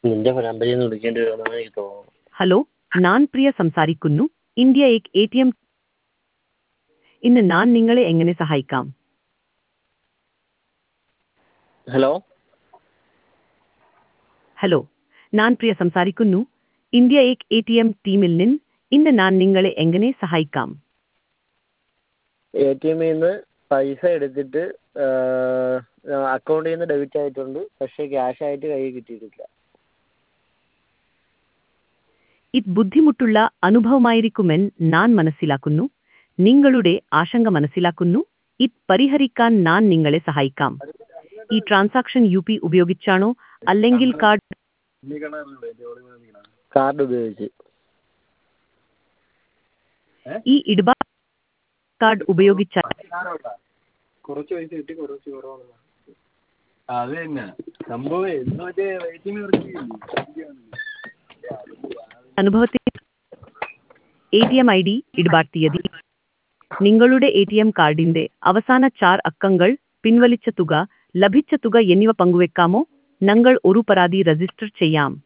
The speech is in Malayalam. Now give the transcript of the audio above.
നിന്റെ നമ്പറിൽ നിന്ന് വിളിക്കേണ്ടി വരുമെന്നാണ് എനിക്ക് തോന്നുന്നത് ഹലോ ഞാൻ പ്രിയ സംസാരിക്കുന്നു ഇന്ത്യ എക് എ ടി എം ഇന്ന് ഞാൻ നിങ്ങളെ എങ്ങനെ സഹായിക്കാം ഹലോ ഹലോ ഞാൻ പ്രിയ സംസാരിക്കുന്നു ഇന്ത്യ എക് എ ടി എം ടീമിൽ നിന്ന് ഇന്ന് ഞാൻ നിങ്ങളെ എങ്ങനെ സഹായിക്കാം എ ടി എമ്മിൽ നിന്ന് പൈസ എടുത്തിട്ട് അക്കൗണ്ടിൽ നിന്ന് ഡെബിറ്റ് ആയിട്ടുണ്ട് പക്ഷേ ക്യാഷ് ആയിട്ട് കയ്യിൽ കിട്ടിയിട്ടില്ല ഇത് ബുദ്ധിമുട്ടുള്ള അനുഭവമായിരിക്കുമെന്ന് ഞാൻ മനസ്സിലാക്കുന്നു നിങ്ങളുടെ ആശങ്ക മനസ്സിലാക്കുന്നു ഇത് പരിഹരിക്കാൻ ഞാൻ നിങ്ങളെ സഹായിക്കാം ഈ ട്രാൻസാക്ഷൻ യു പി ഉപയോഗിച്ചാണോ അല്ലെങ്കിൽ കാർഡ് കാർഡ് ഉപയോഗിച്ച് ഈ ഇടപാട് കാർഡ് ഉപയോഗിച്ച കുറച്ച് പൈസ കിട്ടി കുറച്ച് കുറവാണ് അത് തന്നെ സംഭവം എന്ന് മറ്റേ വെയിറ്റിംഗ് കുറച്ച് അനുഭവത്തിൽ A T M I D ഇടപാട് തീയതി നിങ്ങളുടെ എ ടി എം കാർഡിന്റെ അവസാന ചാർ അക്കങ്ങൾ പിൻവലിച്ച തുക ലഭിച്ച തുക എന്നിവ പങ്കുവെക്കാമോ ഞങ്ങൾ ഒരു പരാതി രജിസ്റ്റർ ചെയ്യാം